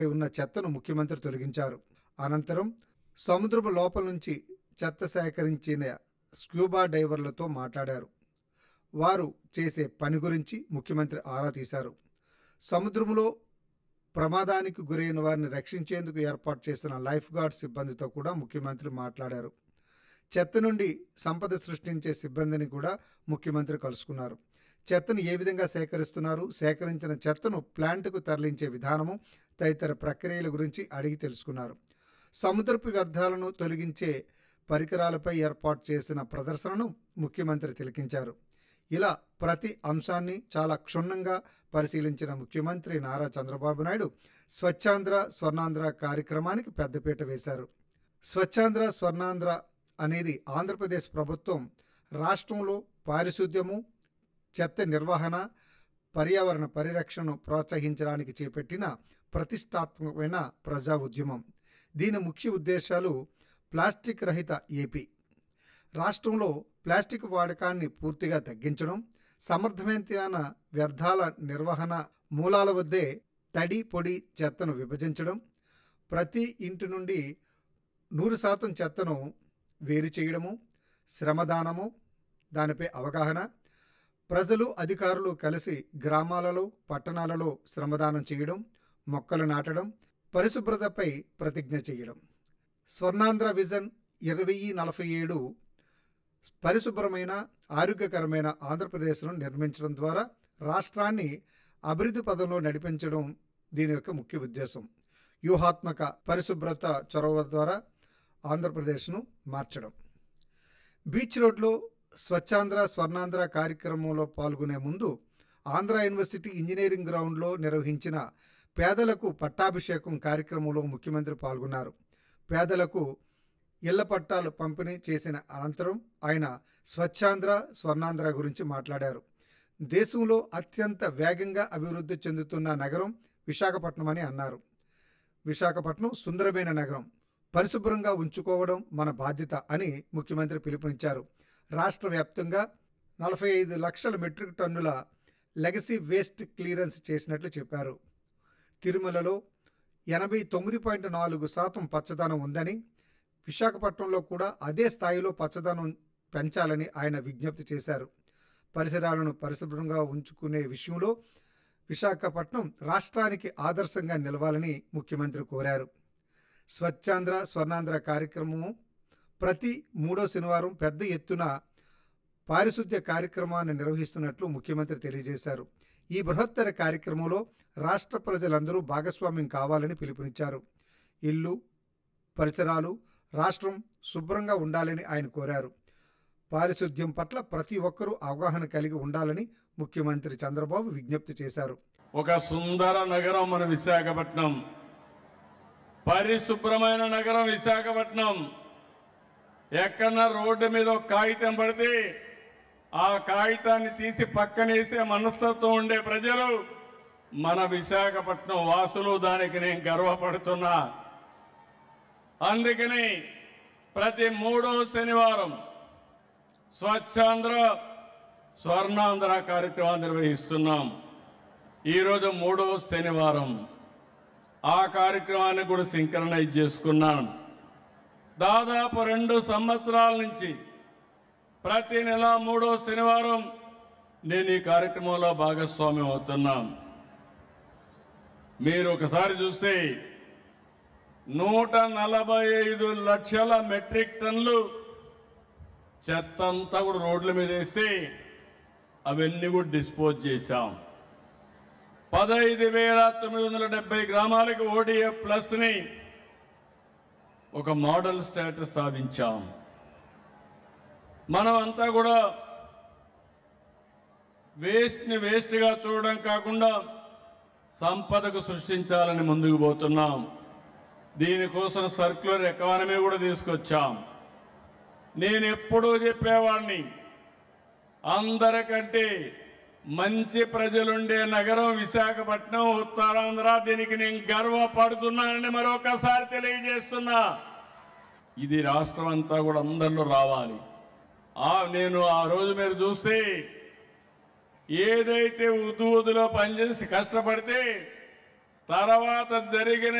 ఉన్న చెత్తను ముఖ్యమంత్రి తొలగించారు అనంతరం సముద్రపు లోపల నుంచి చెత్త సేకరించిన స్క్యూబా డైవర్లతో మాట్లాడారు వారు చేసే పని గురించి ముఖ్యమంత్రి ఆరా తీశారు సముద్రంలో ప్రమాదానికి గురైన వారిని రక్షించేందుకు ఏర్పాటు చేసిన లైఫ్ గార్డ్ సిబ్బందితో కూడా ముఖ్యమంత్రి మాట్లాడారు చెత్త నుండి సంపద సృష్టించే సిబ్బందిని కూడా ముఖ్యమంత్రి కలుసుకున్నారు చెత్తను ఏ విధంగా సేకరిస్తున్నారు సేకరించిన చెత్తను ప్లాంట్కు తరలించే విధానము తదితర ప్రక్రియల గురించి అడిగి తెలుసుకున్నారు సముద్రపు వ్యర్థాలను తొలగించే పరికరాలపై ఏర్పాటు చేసిన ప్రదర్శనను ముఖ్యమంత్రి తిలకించారు ఇలా ప్రతి అంశాన్ని చాలా క్షుణ్ణంగా పరిశీలించిన ముఖ్యమంత్రి నారా చంద్రబాబు నాయుడు స్వచ్ఛాంధ్ర స్వర్ణాంధ్ర కార్యక్రమానికి పెద్దపీట వేశారు స్వచ్ఛాంధ్ర స్వర్ణాంధ్ర అనేది ఆంధ్రప్రదేశ్ ప్రభుత్వం రాష్ట్రంలో పారిశుద్ధ్యము చెత్త నిర్వహణ పర్యావరణ పరిరక్షణను ప్రోత్సహించడానికి చేపట్టిన ప్రతిష్టాత్మకమైన ప్రజా ఉద్యమం దీని ముఖ్య ఉద్దేశాలు ప్లాస్టిక్ రహిత ఏపీ రాష్ట్రంలో ప్లాస్టిక్ వాడకాన్ని పూర్తిగా తగ్గించడం సమర్థవంతమైన వ్యర్థాల నిర్వహణ మూలాల వద్దే తడి పొడి చెత్తను విభజించడం ప్రతి ఇంటి నుండి నూరు శాతం చెత్తను వేరు చేయడము శ్రమదానము దానిపై అవగాహన ప్రజలు అధికారులు కలిసి గ్రామాలలో పట్టణాలలో శ్రమదానం చేయడం మొక్కలు నాటడం పరిశుభ్రతపై ప్రతిజ్ఞ చేయడం స్వర్ణాంధ్ర విజన్ ఇరవై నలభై ఏడు పరిశుభ్రమైన ఆరోగ్యకరమైన ఆంధ్రప్రదేశ్ను నిర్మించడం ద్వారా రాష్ట్రాన్ని అభివృద్ధి పదంలో నడిపించడం దీని యొక్క ముఖ్య ఉద్దేశం వ్యూహాత్మక పరిశుభ్రత చొరవ ద్వారా ఆంధ్రప్రదేశ్ను మార్చడం బీచ్ రోడ్లో స్వచ్ఛాంధ్ర స్వర్ణాంధ్ర కార్యక్రమంలో పాల్గొనే ముందు ఆంధ్ర యూనివర్సిటీ ఇంజనీరింగ్ గ్రౌండ్లో నిర్వహించిన పేదలకు పట్టాభిషేకం కార్యక్రమంలో ముఖ్యమంత్రి పాల్గొన్నారు పేదలకు ఇళ్ల పట్టాలు పంపిణీ చేసిన అనంతరం ఆయన స్వచ్ఛాంధ్ర స్వర్ణాంధ్ర గురించి మాట్లాడారు దేశంలో అత్యంత వేగంగా అభివృద్ధి చెందుతున్న నగరం విశాఖపట్నం అని అన్నారు విశాఖపట్నం సుందరమైన నగరం పరిశుభ్రంగా ఉంచుకోవడం మన బాధ్యత అని ముఖ్యమంత్రి పిలుపునిచ్చారు రాష్ట్ర వ్యాప్తంగా నలభై ఐదు లక్షల మెట్రిక్ టన్నుల లెగసీ వేస్ట్ క్లియరెన్స్ చేసినట్లు చెప్పారు తిరుమలలో ఎనభై తొమ్మిది పాయింట్ నాలుగు శాతం పచ్చదనం ఉందని విశాఖపట్నంలో కూడా అదే స్థాయిలో పచ్చదనం పెంచాలని ఆయన విజ్ఞప్తి చేశారు పరిసరాలను పరిశుభ్రంగా ఉంచుకునే విషయంలో విశాఖపట్నం రాష్ట్రానికి ఆదర్శంగా నిలవాలని ముఖ్యమంత్రి కోరారు స్వచ్ఛాంధ్ర స్వర్ణాంధ్ర కార్యక్రమం ప్రతి మూడో శనివారం పెద్ద ఎత్తున పారిశుద్ధ్య కార్యక్రమాన్ని నిర్వహిస్తున్నట్లు ముఖ్యమంత్రి తెలియజేశారు ఈ బృహత్తర కార్యక్రమంలో రాష్ట్ర ప్రజలందరూ భాగస్వామ్యం కావాలని పిలుపునిచ్చారు ఇల్లు పరిసరాలు రాష్ట్రం శుభ్రంగా ఉండాలని ఆయన కోరారు పారిశుద్ధ్యం పట్ల ప్రతి ఒక్కరూ అవగాహన కలిగి ఉండాలని ముఖ్యమంత్రి చంద్రబాబు విజ్ఞప్తి చేశారు ఒక సుందర నగరం మన విశాఖపట్నం పరిశుభ్రమైన నగరం విశాఖపట్నం ఎక్కడన్నా రోడ్డు మీద ఒక కాగితం పడితే ఆ కాగితాన్ని తీసి పక్కనేసే మనస్తత్వం ఉండే ప్రజలు మన విశాఖపట్నం వాసులు దానికి నేను గర్వపడుతున్నా అందుకని ప్రతి మూడో శనివారం స్వచ్ఛాంధ్ర స్వర్ణాంధ్ర కార్యక్రమాన్ని నిర్వహిస్తున్నాం ఈరోజు మూడో శనివారం ఆ కార్యక్రమాన్ని కూడా సింక్రనైజ్ చేసుకున్నాను దాదాపు రెండు సంవత్సరాల నుంచి ప్రతి నెల మూడో శనివారం నేను ఈ కార్యక్రమంలో భాగస్వామ్యం అవుతున్నాం మీరు ఒకసారి చూస్తే నూట నలభై ఐదు లక్షల మెట్రిక్ టన్లు చెత్త అంతా కూడా రోడ్ల మీద వేస్తే అవన్నీ కూడా డిస్పోజ్ చేశాం పదహైదు వేల తొమ్మిది వందల డెబ్బై గ్రామాలకు ఓడిఎఫ్ ప్లస్ ని ఒక మోడల్ స్టేటస్ సాధించాం మనం అంతా కూడా వేస్ట్ ని వేస్ట్ గా చూడడం కాకుండా సంపదకు సృష్టించాలని ముందుకు పోతున్నాం దీనికోసం సర్క్యులర్ ఎకానమీ కూడా తీసుకొచ్చాం నేను ఎప్పుడూ చెప్పేవాడిని అందరికంటే మంచి ప్రజలుండే నగరం విశాఖపట్నం ఉత్తరాంధ్ర దీనికి నేను గర్వపడుతున్నానని మరొకసారి తెలియజేస్తున్నా ఇది రాష్ట్రం అంతా కూడా అందరిలో రావాలి ఆ నేను ఆ రోజు మీరు చూస్తే ఏదైతే ఉద్దు ఉద్దులో పనిచేసి కష్టపడితే తర్వాత జరిగిన